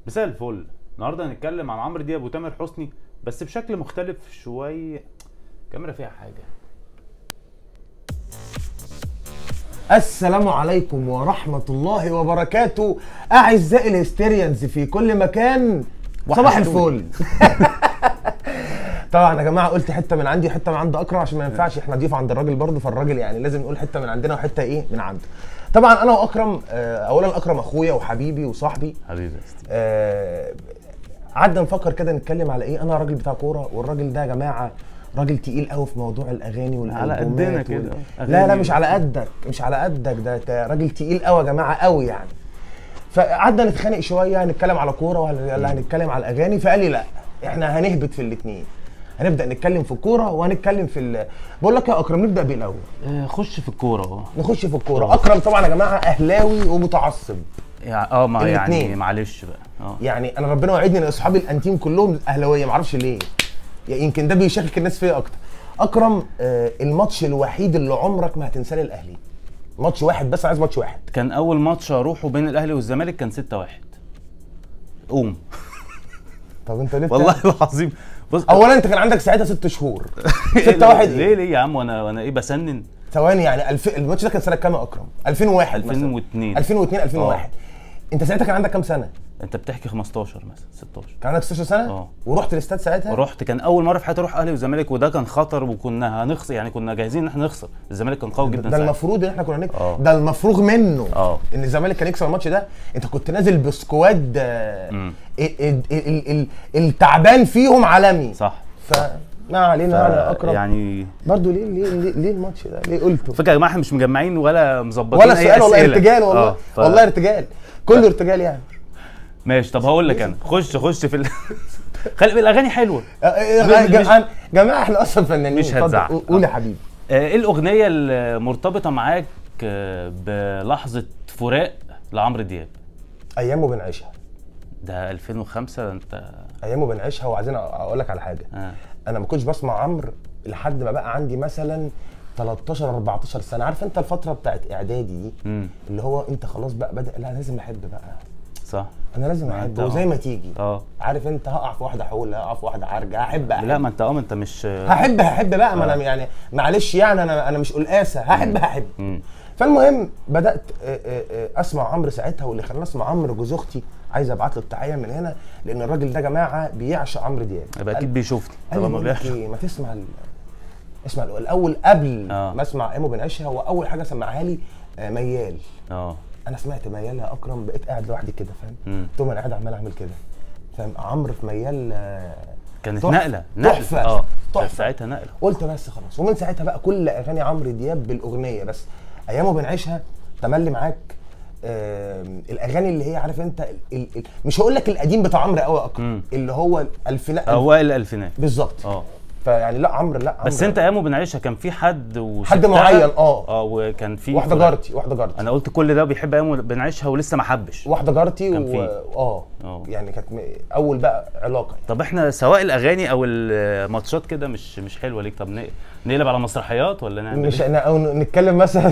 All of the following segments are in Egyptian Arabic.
مساء الفل النهارده هنتكلم عن عمرو دياب وتامر حسني بس بشكل مختلف شويه الكاميرا فيها حاجه السلام عليكم ورحمة الله وبركاته أعزائي الهستيريانز في كل مكان صباح وحشتوني. الفل طبعا يا جماعة قلت حتة من عندي وحتة من عند أكرم عشان ما ينفعش احنا ضيوف عند الراجل برضه فالراجل يعني لازم نقول حتة من عندنا وحتة إيه من عنده طبعا أنا وأكرم آه، أولا أكرم أخويا وحبيبي وصاحبي حبيبي يا ستيف آه، قعدنا نفكر كده نتكلم على ايه انا راجل بتاع كوره والراجل ده يا جماعه راجل تقيل قوي في موضوع الاغاني والالبومات قدنا وال- كده. لا لا أغاني. مش على قدك مش على قدك ده ده راجل تقيل قوي يا جماعه قوي يعني فقعدنا نتخانق شويه هنتكلم على كوره ولا هنتكلم على الاغاني فقال لي لا احنا هنهبط في الاثنين هنبدا نتكلم في الكوره وهنتكلم في ال... بقول لك يا اكرم نبدا بايه الاول آه، خش في الكوره اهو نخش في الكوره اكرم طبعا يا جماعه اهلاوي ومتعصب يعني اه ما يعني الاتنين. معلش بقى اه يعني انا ربنا وعدني ان اصحابي الانتيم كلهم اهلاويه معرفش ليه يعني يمكن ده بيشكك الناس فيا اكتر اكرم آه الماتش الوحيد اللي عمرك ما هتنساه للاهلي ماتش واحد بس أنا عايز ماتش واحد كان اول ماتش اروحه بين الاهلي والزمالك كان 6 1 قوم طب انت ليه والله العظيم بص اولا انت كان عندك ساعتها ست شهور ستة واحد ليه ايه ليه يا عم وانا وانا ايه بسنن ثواني يعني الف... الماتش ده كان سنه كام يا اكرم 2001 مثلا 2002. 2002 2001 انت ساعتها كان عندك كام سنه انت بتحكي 15 مثلا 16 كان عندك 16 سنه اه. ورحت الاستاد ساعتها رحت كان اول مره في حياتي اروح اهلي وزمالك وده كان خطر وكنا هنخسر يعني كنا جاهزين ان احنا نخسر الزمالك كان قوي جدا ده ساعتها. المفروض ان احنا كنا نك... اه. ده المفروغ منه اه. ان الزمالك كان يكسب الماتش ده انت كنت نازل بسكواد آه، مم. ال- ال- ال- ال- التعبان فيهم عالمي صح فما علينا يعني يا اكرم يعني يعني برضه ليه ليه ليه, ليه الماتش ده ليه قلته فكره يا جماعه احنا مش مجمعين ولا مظبطين ولا اي سؤال والله أسئلة. ارتجال والله اه، ف- والله ارتجال كله ارتجال يعني ماشي طب هقول لك انا خش خش في ال... خلي الاغاني حلوه آه، آه، مش- جماعه جماعه احنا اصلا فنانين مش اتفضل، هتزعل. قول- قول يا حبيبي آه، ايه الاغنيه المرتبطه معاك آه، بلحظه فراق لعمرو دياب ايام وبنعيشها ده 2005 ده انت ايام وبنعيشها وعايزين اقول لك على حاجه آه. انا ما كنتش بسمع عمرو لحد ما بقى عندي مثلا 13 14 سنه عارف انت الفتره بتاعت اعدادي دي مم. اللي هو انت خلاص بقى بدا لا لازم احب بقى صح انا لازم ما احب انت وزي اه. ما تيجي اه عارف انت هقع في واحده حول هقع في واحده عرجه هحب أحب. لا ما انت اه ما انت مش هحب هحب بقى ما اه. انا يعني معلش يعني انا انا مش قلقاسه هحب هحب مم. فالمهم بدات آه، آه، آه، اسمع عمرو ساعتها واللي خلاني اسمع عمرو جوز اختي عايز ابعت له التحيه من هنا لان الراجل ده يا جماعه بيعشق عمرو دياب يبقى اكيد بيشوفني قال لي طالما بقول لك بيحصل ايه ما تسمع ال... اسمع الأول. الاول قبل اه. ما اسمع ايمو بنعيشها هو اول حاجه سمعها لي آه، ميال اه انا سمعت ميال يا اكرم بقيت قاعد لوحدي كده فاهم مم. قلت لهم انا قاعد عمال اعمل كده فاهم عمرو في ميال آه، كانت تحفة. نقله نقله تحفة. اه تحفة. كانت ساعتها نقله قلت بس خلاص ومن ساعتها بقى كل اغاني عمرو دياب بالاغنيه بس ايامه بنعيشها تملي معاك آم، الاغاني اللي هي عارف انت ال ال مش هقول لك القديم بتاع عمرو قوي اكتر مم. اللي هو الفينات اوائل الالفينات بالظبط اه فيعني لا عمرو لا عمرو بس انت ايامه بنعيشها كان في حد وستها حد معين، اه. اه وكان في واحده فراق. جارتي واحده جارتي انا قلت كل ده بيحب ايامه بنعيشها ولسه ما حبش واحده جارتي كان و... في. اه اه. يعني كانت م- اول بقى علاقه طب احنا سواء الاغاني او الماتشات كده مش مش حلوه ليك طب ن- نقلب على مسرحيات ولا نعمل مش إيه؟ انا او نتكلم مثلا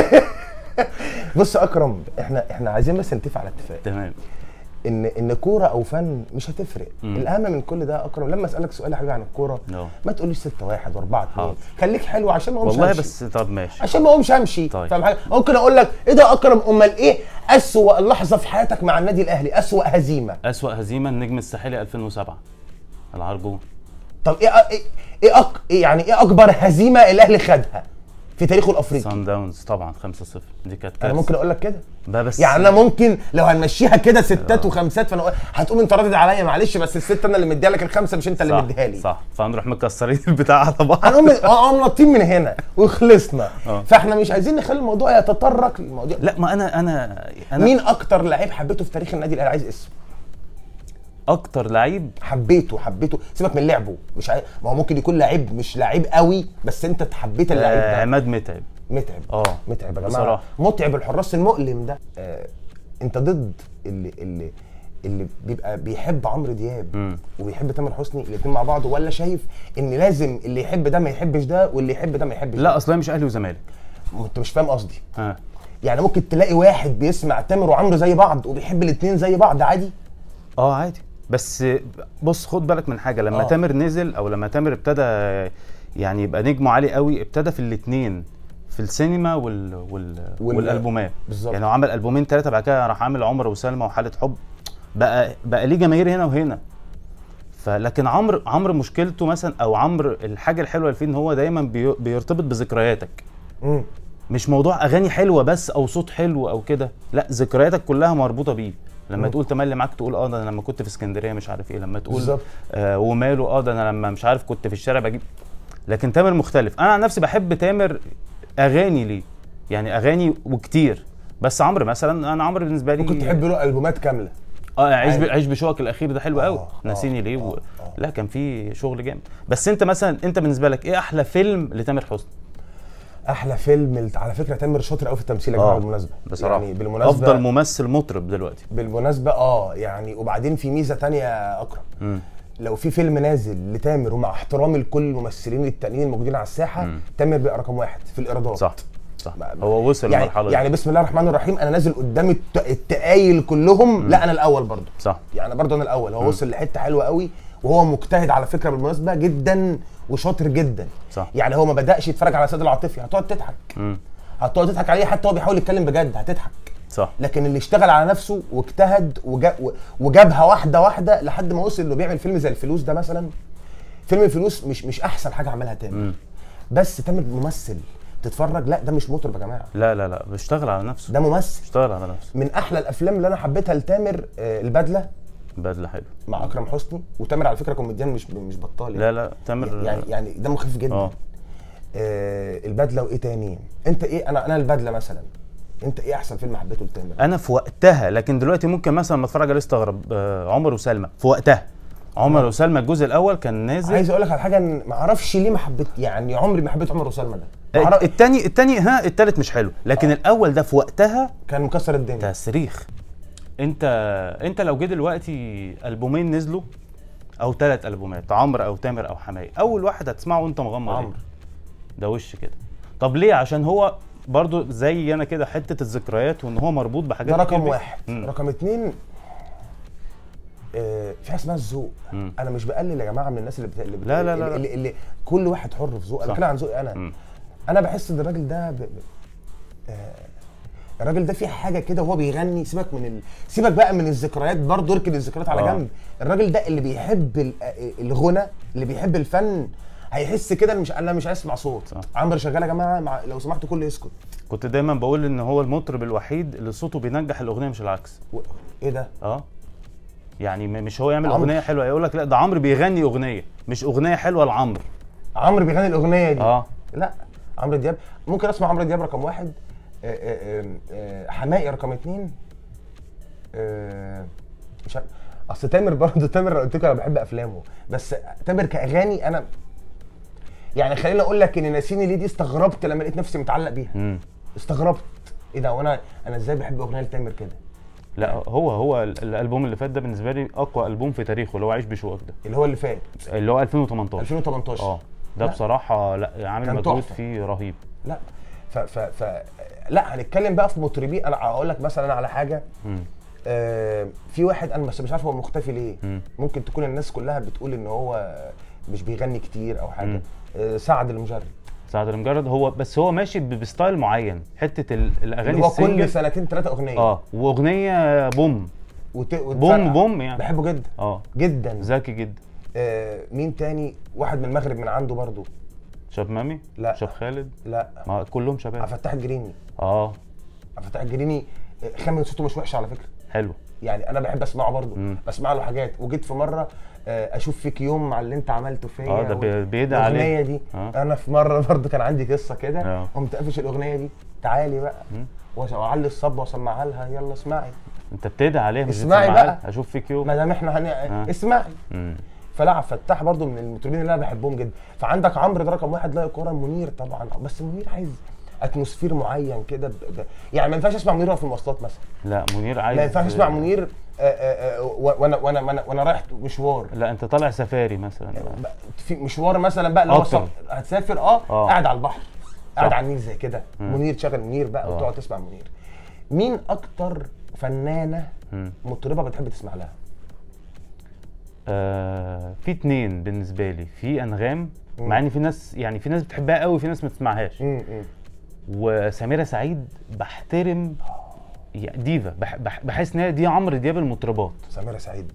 بص يا اكرم احنا احنا عايزين بس نتفق على اتفاق تمام ان ان كوره او فن مش هتفرق مم. الاهم من كل ده يا اكرم لما اسالك سؤال يا حبيبي عن الكوره اه. ما تقوليش 6 1 و4 2 حاضر. خليك حلو عشان ما اقومش والله أمشي. بس طب ماشي عشان ما اقومش امشي طيب. فاهم حاجه ممكن اقول لك ايه ده يا اكرم امال ايه اسوأ لحظه في حياتك مع النادي الاهلي اسوأ هزيمه اسوأ هزيمه النجم الساحلي 2007 العرجون طب ايه ايه ايه, أك... إيه يعني ايه اكبر هزيمه الاهلي خدها في تاريخه الافريقي سان داونز طبعا 5-0 دي كانت انا كارثة. ممكن اقول لك كده بقى بس يعني انا ممكن لو هنمشيها كده ستات وخمسات فانا أقول- هتقوم انت راضي عليا معلش بس الست انا اللي مديها لك الخمسه مش انت اللي صح مديها لي صح فهنروح مكسرين البتاع على بعض هنقوم اه منطين من هنا وخلصنا اه. فاحنا مش عايزين نخلي الموضوع يتطرق للموضوع لا ما انا انا انا مين اكتر لعيب حبيته في تاريخ النادي الاهلي عايز اسم اكتر لعيب حبيته حبيته سيبك من لعبه مش عاي... ما هو ممكن يكون لعيب مش لعيب قوي بس انت حبيت اللعيب آه ده عماد متعب متعب اه متعب يا جماعه بصراحة. متعب الحراس المؤلم ده آه انت ضد اللي اللي اللي بيبقى بيحب عمرو دياب مم. وبيحب تامر حسني الاثنين مع بعض ولا شايف ان لازم اللي يحب ده ما يحبش ده واللي يحب ده ما يحبش لا ده اصلا مش اهلي وزمالك انت مش فاهم قصدي ها يعني ممكن تلاقي واحد بيسمع تامر وعمرو زي بعض وبيحب الاثنين زي بعض عادي اه عادي بس بص خد بالك من حاجه لما آه. آه. تامر نزل او لما تامر ابتدى يعني يبقى نجمه عالي قوي ابتدى في الاثنين في السينما وال... وال... وال- والالبومات بالظبط. يعني هو عمل البومين ثلاثه بعد كده راح عامل عمر وسلمى وحاله حب بقى بقى ليه جماهير هنا وهنا فلكن عمرو عمرو مشكلته مثلا او عمرو الحاجه الحلوه اللي فيه ان هو دايما بي... بيرتبط بذكرياتك مم. مش موضوع اغاني حلوه بس او صوت حلو او كده لا ذكرياتك كلها مربوطه بيه لما مم. تقول تملي معاك تقول اه ده انا لما كنت في اسكندريه مش عارف ايه لما تقول بالظبط. آه وماله اه ده انا لما مش عارف كنت في الشارع بجيب لكن تامر مختلف انا عن نفسي بحب تامر اغاني ليه يعني اغاني وكتير بس عمرو مثلا انا عمرو بالنسبه لي ممكن تحب له البومات كامله اه عيش ب- عادي. عيش بشوقك الاخير ده حلو قوي آه، ناسيني آه، ليه و... آه، آه. لا كان في شغل جامد بس انت مثلا انت بالنسبه لك ايه احلى فيلم لتامر حسني احلى فيلم على فكره تامر شاطر قوي في التمثيل يا جماعه آه، بالمناسبه بصراحه يعني بالمناسبه افضل ممثل مطرب دلوقتي بالمناسبه اه يعني وبعدين في ميزه تانية يا اكرم مم. لو في فيلم نازل لتامر ومع احترامي لكل الممثلين التانيين الموجودين على الساحه مم. تامر بقى رقم واحد في الايرادات صح صح ما- هو وصل يعني للمرحله يعني دي بسم الله الرحمن الرحيم انا نازل قدام الت- التقايل كلهم لا انا الاول برضو صح يعني برضو انا الاول هو وصل لحته حلوه قوي وهو مجتهد على فكره بالمناسبه جدا وشاطر جدا صح. يعني هو ما بداش يتفرج على سيد العاطفي هتقعد تضحك مم. هتقعد تضحك عليه حتى هو بيحاول يتكلم بجد هتضحك صح لكن اللي اشتغل على نفسه واجتهد وجا و- وجابها واحده واحده لحد ما وصل انه بيعمل فيلم زي الفلوس ده مثلا فيلم الفلوس مش مش احسن حاجه عملها تامر مم. بس تامر ممثل تتفرج لا ده مش مطرب يا جماعه لا لا لا بيشتغل على نفسه ده ممثل بيشتغل على نفسه من احلى الافلام اللي انا حبيتها لتامر آه، البدله بدله حلو مع اكرم حسني وتامر على فكره كوميديان مش مش بطال لا لا تامر يعني يعني دمه خفيف جدا اه آه البدله وايه تاني انت ايه انا انا البدله مثلا انت ايه احسن فيلم حبيته لتامر انا في وقتها لكن دلوقتي ممكن مثلا لما اتفرج عليه استغرب آه عمر وسلمى في وقتها عمر آه. وسلمى الجزء الاول كان نازل عايز اقول لك على حاجه إن ما اعرفش ليه ما حبيت يعني عمري ما حبيت عمر وسلمى ده ما الت- أعرف- التاني التاني ها التالت مش حلو لكن الاول ده في وقتها كان مكسر الدنيا تسريخ انت انت لو جه دلوقتي البومين نزلوا او ثلاث البومات عمرو او تامر او حماية اول واحد هتسمعه وانت مغمض عمرو. عمرو ده وش كده طب ليه عشان هو برضو زي انا كده حته الذكريات وان هو مربوط بحاجات ده كتير رقم بيه. واحد مم. رقم اتنين آه، في حاجه اسمها الذوق مم. انا مش بقلل يا جماعه من الناس اللي بت... اللي, بت... لا، لا، لا، اللي, اللي, اللي كل واحد حر في ذوقه انا صح. بتكلم عن ذوقي انا مم. انا بحس ان الراجل ده ب... ب... آه، الراجل ده فيه حاجه كده وهو بيغني سيبك من ال... سيبك بقى من الذكريات برضه اركن الذكريات على آه. جنب الراجل ده اللي بيحب ال- آه، الغنى اللي بيحب الفن هيحس كده إن مش انا مش عايز اسمع صوت صح. عمرو شغال يا جماعه مع... لو سمحتوا كله يسكت كنت دايما بقول ان هو المطرب الوحيد اللي صوته بينجح الاغنيه مش العكس و... ايه ده اه يعني م- مش هو يعمل عمرو. اغنيه حلوه يقول لك لا ده عمرو بيغني اغنيه مش اغنيه حلوه لعمرو عمرو بيغني الاغنيه دي اه لا عمرو دياب ممكن اسمع عمرو دياب رقم واحد آه، آه، آه، آه، حماقي رقم اتنين آه، مش عارف اصل تامر برضه تامر قلت لكم انا بحب افلامه بس تامر كاغاني انا يعني خليني اقول لك ان ناسيني ليه دي استغربت لما لقيت نفسي متعلق بيها مم. استغربت ايه ده وانا انا ازاي بحب اغنيه لتامر كده لا هو هو ال- الالبوم اللي فات ده بالنسبه لي اقوى البوم في تاريخه اللي هو عيش بشوقك ده اللي هو اللي فات اللي هو 2018 2018 اه ده لا. بصراحه لا عامل كان مجهود تحفة. فيه رهيب لا ف ف ف لا هنتكلم بقى في مطربين انا هقول لك مثلا على حاجه مم. آه، في واحد انا بس مش عارف هو مختفي ليه مم. ممكن تكون الناس كلها بتقول ان هو مش بيغني كتير او حاجه مم. آه، سعد المجرد سعد المجرد هو بس هو ماشي ب- بستايل معين حته ال- الاغاني اللي هو كل السنجل سنتين ثلاثه اغنيه اه واغنيه بوم وت... بوم وتفرقع. بوم يعني بحبه جدا اه جدا ذكي جدا آه مين تاني واحد من المغرب من عنده برضو شاب مامي لا. شاب خالد لا ما كلهم شباب عبد الفتاح الجريني اه عبد الفتاح الجريني آه، خامة صوته مش وحشه على فكره حلو يعني انا بحب اسمعه برضو مم. بسمع له حاجات وجيت في مره آه، اشوف فيك يوم على اللي انت عملته فيا اه ده و- بي- بيدعي عليه. الاغنيه دي آه. انا في مره برضو كان عندي قصه كده آه. قمت قافش الاغنيه دي تعالي بقى مم. وأس- واعلي الصب واسمعها لها يلا اسمعي انت بتدعي عليها مش اسمعي بتسمعها بقى. لها. اشوف فيك يوم ما دام احنا هن... آه. اسمعي مم. فلا عبد الفتاح برضو من المطربين اللي انا بحبهم جدا فعندك عمرو ده رقم واحد لا يقارن منير طبعا بس منير عايز اتموسفير معين كده ب... ب... يعني ما ينفعش اسمع منير وأنا في المواصلات مثلا لا منير عايز ما ينفعش اسمع منير آه، آه، آه، و- وانا وانا وانا وانا رايح مشوار لا انت طالع سفاري مثلا بقى في مشوار مثلا بقى اللي هو قطر. صف- هتسافر اه آه. قاعد على البحر قاعد صح. على النيل زي كده مم. منير تشغل منير بقى آه. وتقعد تسمع منير مين اكتر فنانه مم. مطربه بتحب تسمع لها آه في اتنين بالنسبه لي في انغام مع ان في ناس يعني في ناس بتحبها قوي في ناس ما بتسمعهاش مم، مم. وسميرة سعيد بحترم يعني ديفا بح بح بحس ان هي دي عمرو دياب المطربات سميرة سعيد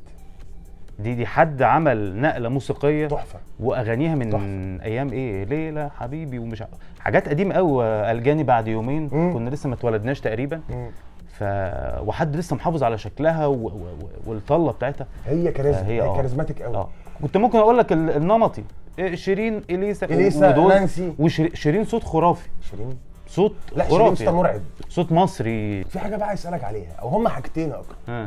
دي دي حد عمل نقله موسيقيه تحفه واغانيها من تحفة. ايام ايه ليلى حبيبي ومش ع- حاجات قديمه قوي الجاني بعد يومين مم. كنا لسه ما اتولدناش تقريبا مم. ف وحد لسه محافظ على شكلها و... و... و... والطله بتاعتها هي كاريزما هي هي آه. كاريزماتيك قوي اه كنت ممكن اقول لك ال- النمطي إيه، شيرين اليسا إليسا، ودول نانسي. وشيرين صوت خرافي شيرين صوت لا شيرين خرافي صوتها مرعب صوت مصري في حاجه بقى عايز اسالك عليها او هم حاجتين يا اكرم اه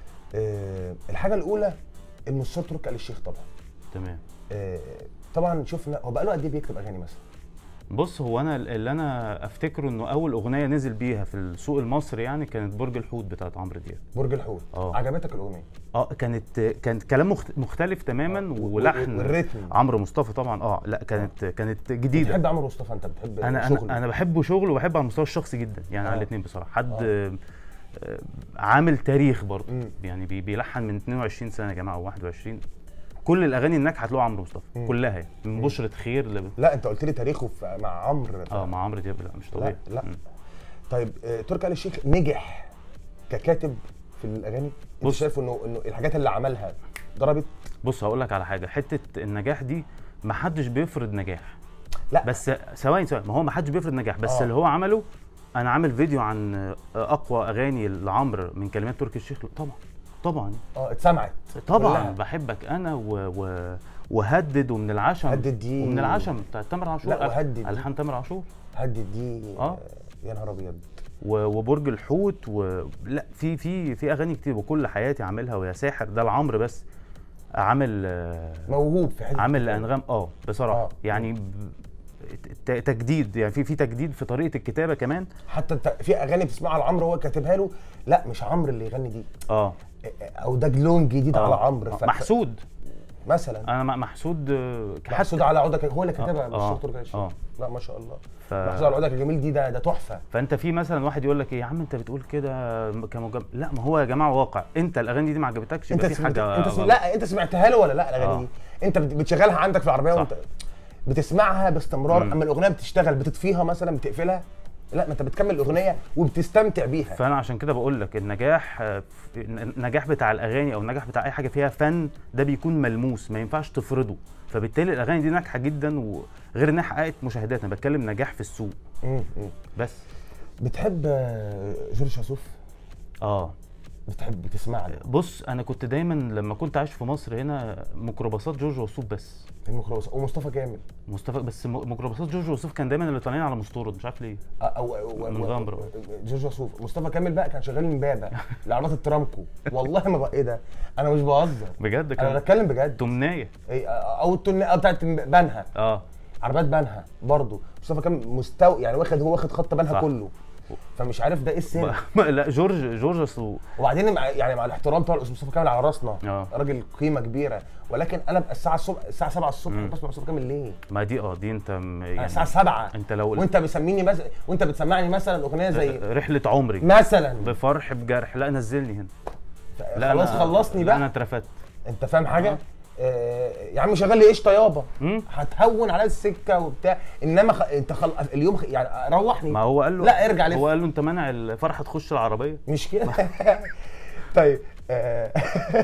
آه الحاجه الاولى المستشار تركي آل الشيخ طبعا تمام آه طبعا شفنا هو بقى له قد ايه بيكتب اغاني مثلا بص هو انا اللي انا افتكره انه اول اغنيه نزل بيها في السوق المصري يعني كانت برج الحوت بتاعت عمرو دياب برج الحوت آه. عجبتك الاغنيه اه كانت كانت كلام مخت- مختلف تماما آه، ولحن والريتم. عمرو مصطفى طبعا اه لا كانت كانت جديده بتحب عمرو مصطفى انت بتحب انا شغله. انا انا بحبه شغله وبحبه على المستوى الشخصي جدا يعني على آه. الاثنين بصراحه حد آه. آه. آه، عامل تاريخ برضه مم. يعني بي- بيلحن من 22 سنه يا جماعه او 21 كل الاغاني الناجحه هتلاقوا عمرو مصطفى مم. كلها يعني من بشرة خير ل... لا انت قلت لي تاريخه في مع عمرو اه مع عمرو دياب لا مش طبيعي لا لا مم. طيب آه، تركي آل الشيخ نجح ككاتب في الاغاني انت بص. شايف انه انه الحاجات اللي عملها ضربت بص هقول لك على حاجه حته النجاح دي ما حدش بيفرض نجاح لا بس ثواني ثواني ما هو ما حدش بيفرض نجاح بس آه. اللي هو عمله انا عامل فيديو عن اقوى اغاني لعمرو من كلمات تركي الشيخ طبعا طبعا اه اتسمعت طبعا كلها. بحبك انا و... و... وهدد ومن العشم هدد دي- ومن العشم بتاع تامر عاشور لا، وهدد دي. الحان تامر عاشور هدد دي آه. آه، يا نهار ابيض و... وبرج الحوت و... لا في في في اغاني كتير وكل حياتي عاملها ويا ساحر ده لعمرو بس عامل آه، موهوب في حته عامل لانغام اه بصراحه آه. يعني ب- ت- تجديد يعني في في تجديد في طريقه الكتابه كمان حتى انت في اغاني بتسمعها لعمرو هو كاتبها له لا مش عمرو اللي يغني دي اه او ده لون جديد آه. على عمرو آه. ف- محسود مثلا انا م- محسود آه، محسود على عودك هو اللي كاتبها آه، مش آه، دكتور تركي آل الشيخ. آه. لا ما شاء الله ف... محسود على عودك يا جميل دي ده ده تحفه فانت في مثلا واحد يقول لك ايه يا عم انت بتقول كده كمجم... لا ما هو يا جماعه واقع انت الاغاني دي ما عجبتكش انت يبقى في سمعت حاجه انت سم... غلط. لا انت سمعتها له ولا لا الاغاني آه. دي انت بت- بتشغلها عندك في العربيه صح. وانت بتسمعها باستمرار مم. اما الاغنيه بتشتغل بتطفيها مثلا بتقفلها لا ما انت بتكمل الاغنيه وبتستمتع بيها فانا عشان كده بقول لك النجاح آه، في- النجاح بتاع الاغاني او النجاح بتاع اي حاجه فيها فن ده بيكون ملموس ما ينفعش تفرضه فبالتالي الاغاني دي ناجحه جدا وغير انها حققت مشاهدات انا بتكلم نجاح في السوق مم. مم. بس بتحب آه، جورج وسوف اه بتحب بتسمع له بص انا كنت دايما لما كنت عايش في مصر هنا ميكروباصات جورج وسوف بس الميكروباص ومصطفى كامل مصطفى بس م- ميكروباصات جورج وسوف كان دايما اللي طالعين على مستورد مش عارف ليه أو- او او من غمرة. جورج وسوف مصطفى كامل بقى كان شغال امبابه لعربات الترامكو والله ما بقى ايه ده انا مش بهزر بجد انا كان بتكلم بجد تمنيه إيه، او التن أو بتاعت بنها اه عربيات بنها برضه مصطفى كامل مستوى يعني واخد هو واخد خط بنها صح. كله فمش عارف ده ايه السر لا جورج جورج اصله وبعدين مع يعني مع الاحترام طبعا الاستاذ مصطفى كامل على راسنا آه. راجل قيمه كبيره ولكن انا بقى الساعه الصبح الساعه 7 الصبح مم. بسمع مصطفى كامل ليه؟ ما دي اه دي انت م- انا يعني الساعه 7 انت لو وانت بتسميني مثلا وانت بتسمعني مثلا اغنيه زي رحله عمري مثلا بفرح بجرح لا نزلني هنا خلاص أنا- خلصني لا بقى انا اترفدت انت فاهم حاجه؟ آه يا عم شغال لي قشطه يابا مم. هتهون على السكه وبتاع انما خ... انت خل... اليوم خ... يعني روحني ما هو قال له لا ارجع لف هو قال له انت مانع الفرحه تخش العربيه مش كده طيب آه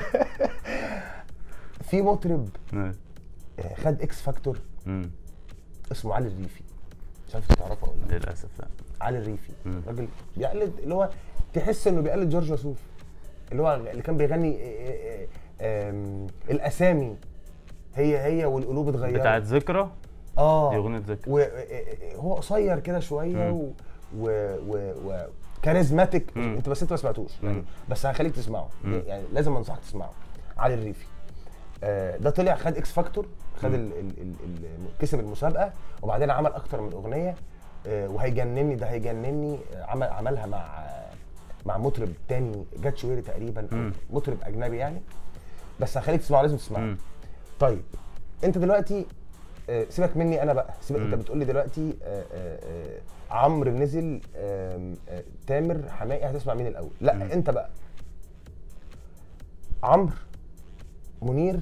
في مطرب مم. آه، خد اكس فاكتور مم. اسمه علي الريفي مش عارف تعرفه ولا لا للاسف لا علي الريفي مم. راجل بيقلد اللي هو تحس انه بيقلد جورج وسوف اللي هو اللي كان بيغني آه، آه، آه، آم، الاسامي هي هي والقلوب اتغيرت بتاعت ذكرى اه دي اغنيه ذكرى وهو قصير كده شويه مم. و و و, و كاريزماتيك مم. انت بس انت ما سمعتوش يعني مم. بس هخليك تسمعه مم. يعني لازم انصحك تسمعه علي الريفي آه ده طلع خد اكس فاكتور خد مم. ال ال ال ال كسب المسابقه وبعدين عمل اكتر من اغنيه آه وهيجنني ده هيجنني آه، عمل عملها مع آه، مع مطرب تاني جات شويري تقريبا أو مم. مطرب اجنبي يعني بس هخليك تسمعه لازم تسمعه مم. طيب انت دلوقتي آه، سيبك مني انا بقى سيبك انت مم. بتقول لي دلوقتي آه، آه، آه، عمرو نزل آم، آه، تامر حماقي هتسمع مين الاول لا مم. انت بقى عمرو منير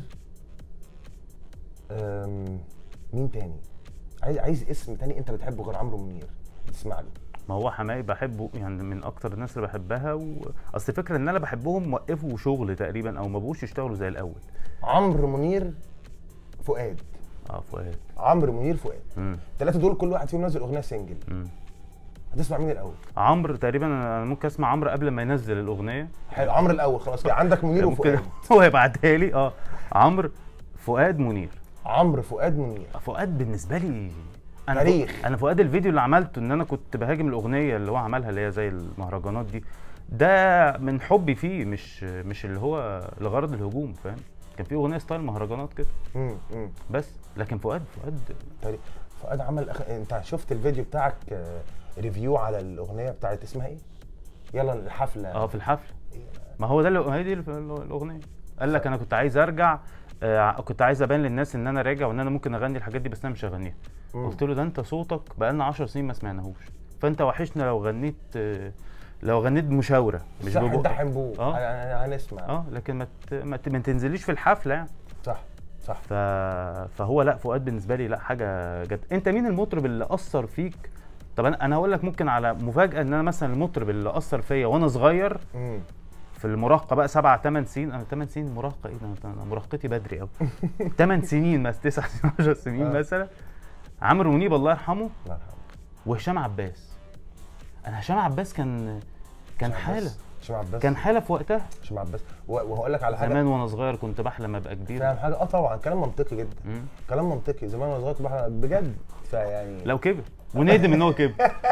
أم، مين تاني عايز عايز اسم تاني انت بتحبه غير عمرو منير بتسمع له ما هو حماقي بحبه يعني من اكتر الناس اللي بحبها و... اصل الفكره ان انا بحبهم وقفوا شغل تقريبا او ما بقوش يشتغلوا زي الاول عمرو منير فؤاد اه فؤاد عمرو منير فؤاد امم الثلاثه دول كل واحد فيهم نزل اغنيه سنجل امم هتسمع مين الاول عمرو تقريبا انا ممكن اسمع عمرو قبل ما ينزل الاغنيه حلو عمرو الاول خلاص كده عندك منير ممكن وفؤاد هو يبعتها لي اه عمرو فؤاد منير عمرو فؤاد منير فؤاد بالنسبه لي انا تاريخ. فؤاد- انا فؤاد الفيديو اللي عملته ان انا كنت بهاجم الاغنيه اللي هو عملها اللي هي زي المهرجانات دي ده من حبي فيه مش مش اللي هو لغرض الهجوم فاهم كان في اغنيه ستايل مهرجانات كده امم امم بس لكن فؤاد فؤاد تاريخ. فؤاد عمل أخ... انت شفت الفيديو بتاعك آه، ريفيو على الاغنيه بتاعت اسمها ايه يلا الحفله اه في الحفله ما هو ده اللي هي دي الف- الاغنيه قال لك انا كنت عايز ارجع آه كنت عايز ابان للناس ان انا راجع وان انا ممكن اغني الحاجات دي بس انا مش هغنيها مم. قلت له ده انت صوتك بقالنا 10 سنين ما سمعناهوش فانت وحشنا لو غنيت آه لو غنيت بمشاوره مش صح ببقك. ده حنبوه اه. اه هنسمع اه لكن ما ت- ما, ت- ما تنزليش في الحفله يعني صح صح ف... فهو لا فؤاد بالنسبه لي لا حاجه جد انت مين المطرب اللي اثر فيك طب انا انا هقول لك ممكن على مفاجاه ان انا مثلا المطرب اللي اثر فيا وانا صغير امم في المراهقه بقى سبع ثمان سنين انا ثمان سنين مراهقه ايه ده أنا- انا مراهقتي بدري قوي ثمان سنين مثلا تسع سنين 10 سنين آه. مثلا عمرو منيب الله يرحمه الله يرحمه وهشام عباس انا هشام عباس كان كان هشام حاله عباس. هشام عباس كان حاله في وقتها هشام عباس و- وهقول لك على حاجه زمان وانا صغير كنت بحلم ابقى كبير فاهم حاجه اه طبعا كلام منطقي جدا مم. كلام منطقي زمان وانا صغير كنت بحلم- بجد فيعني لو كبر وندم ان هو كبر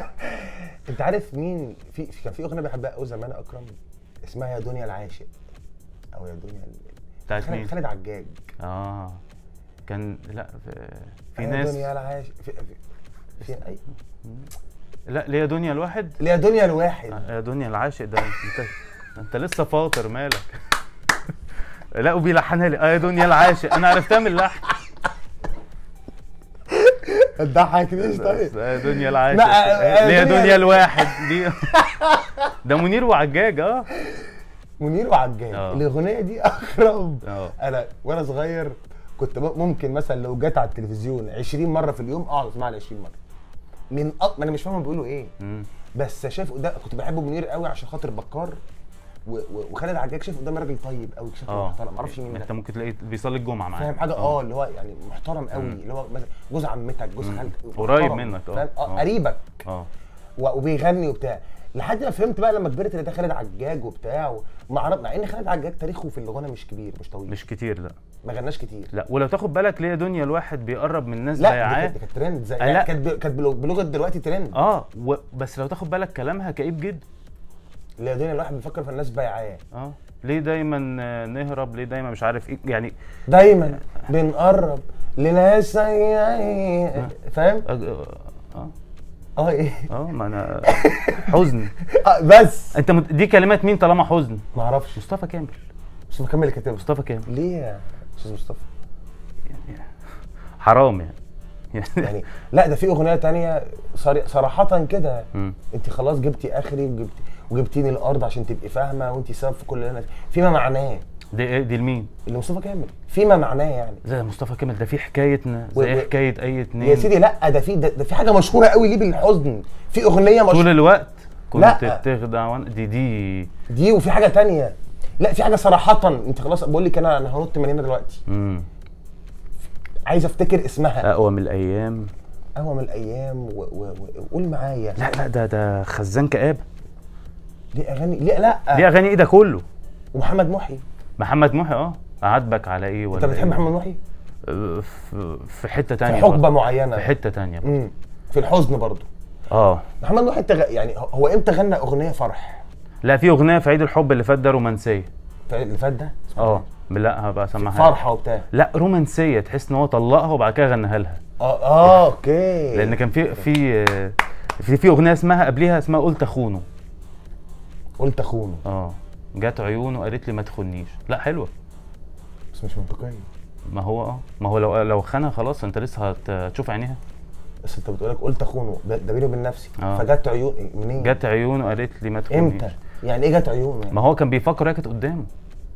انت عارف مين في في- كان في اغنيه بحبها قوي زمان يا اكرم اسمها يا دنيا العاشق او يا دنيا ال- بتاعت خالد مين؟ خالد عجاج اه كان لا في, في يا ناس دنيا العاشق في, في, في اي لا ليا دنيا الواحد اللي يا دنيا الواحد يا دنيا العاشق ده انت انت لسه فاطر مالك لا وبيلحنها لي اه يا دنيا العاشق انا عرفتها من اللحن ما تضحكنيش طيب يا دنيا العاشق لا، آه، ليا دنيا- دنيا الواحد دي ده منير وعجاج اه منير وعجاج اه. الاغنيه دي اغرب اه. انا وانا صغير كنت م- ممكن مثلا لو جت على التلفزيون 20 مره في اليوم اقعد اسمعها 20 مره من أ... ما انا مش فاهم هما بيقولوا ايه مم. بس شايف ده كنت بحبه منير قوي عشان خاطر بكار و... و... وخالد عجاج شايف قدام راجل طيب قوي شكله اه محترم معرفش مين انت ده ممكن تلاقي بيصلي الجمعه معاك فاهم حاجه اه اللي هو يعني محترم قوي اللي هو مثلا جوز عمتك جوز مم. خالتك قريب محترم، منك، اه. فاهم؟ اه اه. قريبك اه و- وبيغني وبتاع لحد ما فهمت بقى لما كبرت ان ده خالد عجاج وبتاع مع مع ان خالد عجاج تاريخه في الغنى مش كبير مش طويل مش كتير لا ما غناش كتير لا ولو تاخد بالك ليا دنيا الواحد بيقرب من الناس لا دي بيعاه كانت- دي كانت ترند زي آه، يعني لا. كانت ب- كانت بلو- بلغه دلوقتي ترند اه و... بس لو تاخد بالك كلامها كئيب جدا اللي هي دنيا الواحد بيفكر في الناس بايعاه اه ليه دايما آه، نهرب ليه دايما مش عارف ايه يعني دايما بنقرب لناس فاهم؟ اه اه اه ايه اه ما انا حزن آه، بس انت مت... دي كلمات مين طالما حزن ما اعرفش مصطفى كامل مش مكمل كاتبها مصطفى كامل ليه يا استاذ مصطفى؟ حرام يعني يعني لا ده في اغنيه تانية صري- صراحه كده مم. انت خلاص جبتي اخري وجبت وجبتيني الارض عشان تبقي فاهمه وانت سبب في كل اللي انا فيما معناه دي ايه دي لمين؟ اللي مصطفى كامل فيما معناه يعني زي مصطفى كامل ده في حكايتنا و- زي و- حكايه اي اتنين يا سيدي لا ده في ده, ده في حاجه مشهوره قوي ليه بالحزن في اغنيه طول مشهوره الوقت كنت لا. بتخدع وانا دي دي دي وفي حاجه تانية لا في حاجه صراحه انت خلاص بقول لك انا انا هنط من هنا دلوقتي امم عايز افتكر اسمها اقوى من الايام قهوه من الايام و- و- و- وقول معايا لا لا ده ده خزان كآبة ليه اغاني ليه لا دي اغاني ايه ده كله ومحمد محي محمد محي اه عاتبك على ايه ولا انت بتحب إيه؟ محمد محي آه، في في حته في تانية حقبه برضه. معينه في حته تانية برضه. امم في الحزن برضو اه محمد محي تغ... يعني هو- هو امتى غنى اغنيه فرح لا في اغنيه في عيد الحب اللي فات ده رومانسيه في اللي فات ده اسمه اه لا هبقى اسمعها فرحه وبتاع لا رومانسيه تحس ان هو طلقها وبعد كده غناها لها اه اه اوكي لان كان في في في في اغنيه اسمها قبليها اسمها قلت اخونه قلت اخونه اه جت عيونه وقالت لي ما تخونيش لا حلوه بس مش منطقيه ما هو اه ما هو لو لو خانها خلاص انت لسه هت- هتشوف عينيها بس انت بتقول لك قلت اخونه ده ده بيني وبين نفسي آه. فجت عيون منين جت عيونه وقالت لي ما تخونيش امتى يعني ايه جت عيونه يعني؟ ما هو كان بيفكر هي كانت قدامه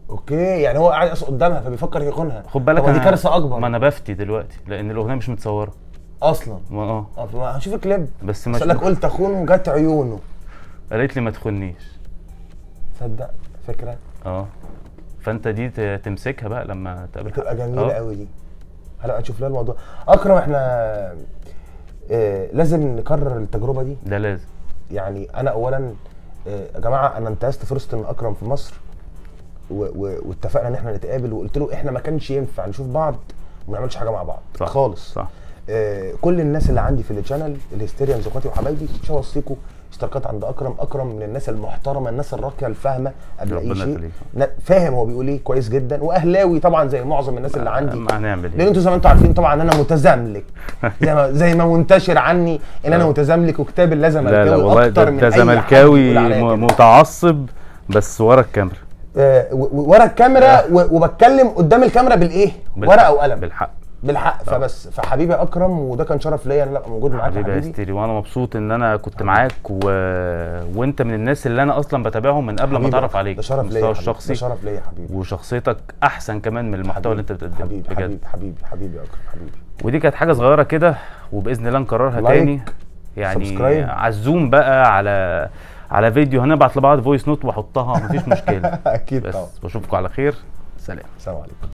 اوكي يعني هو قاعد يقص قدامها فبيفكر يخونها خد بالك طب ما دي أنا- كارثه اكبر ما انا بفتي دلوقتي لان الاغنيه مش متصوره اصلا ما اه اه فما هنشوف الكليب بس بس مش لك قلت اخونه جت عيونه قالت لي ما تخونيش تصدق فكره اه فانت دي ت- تمسكها بقى لما تقابل بتبقى حد. جميله آه. قوي دي هلا نشوف لها الموضوع اكرم احنا آه لازم نكرر التجربه دي ده لازم يعني انا اولا آه، يا جماعه انا انتهزت فرصه ان اكرم في مصر و- و- واتفقنا ان احنا نتقابل وقلت له احنا ما كانش ينفع نشوف بعض وما نعملش حاجه مع بعض صح خالص صح آه، كل الناس اللي عندي في الشانل الهستيريانز اخواتي وحبايبي مش هوصيكم اشتراكات عند اكرم اكرم من الناس المحترمه الناس الراقيه الفاهمه قبل اي ربنا شيء يخليك. نا- فاهم هو بيقول ايه كويس جدا واهلاوي طبعا زي معظم الناس اللي عندي ما هنعمل لان ايه انتوا زي ما انتوا عارفين طبعا انا متزملك زي ما زي ما منتشر عني ان انا آه. متزملك وكتاب الله لا زملكاوي لا والله اكتر ده, من ده أي حد زملكاوي بيقول عليا م- كده. متعصب بس ورا الكاميرا آه، و- و- ورا الكاميرا و- وبتكلم قدام الكاميرا بالايه؟ بالحق. ورقه وقلم بالحق بالحق فبس فحبيبي اكرم وده كان شرف ليا ان انا ابقى موجود معاك يا حبيبي يا حبيبي ستيري وانا مبسوط ان انا كنت معاك و... وانت من الناس اللي انا اصلا بتابعهم من قبل ما حبيبي اتعرف أكرم، عليك ده شرف على ليا المستوى يا حبيبي، الشخصي ده شرف ليا يا حبيبي وشخصيتك احسن كمان من المحتوى اللي انت بتقدمه حبيبي بجد حبيبي حبيبي حبيبي يا اكرم حبيبي ودي كانت حاجه صغيره كده وباذن الله نكررها لايك، تاني يعني سبسكرايب. عزوم بقى على على فيديو هنبعت لبعض فويس نوت واحطها مفيش مشكله اكيد بس طبعا بشوفكم على خير سلام السلام عليكم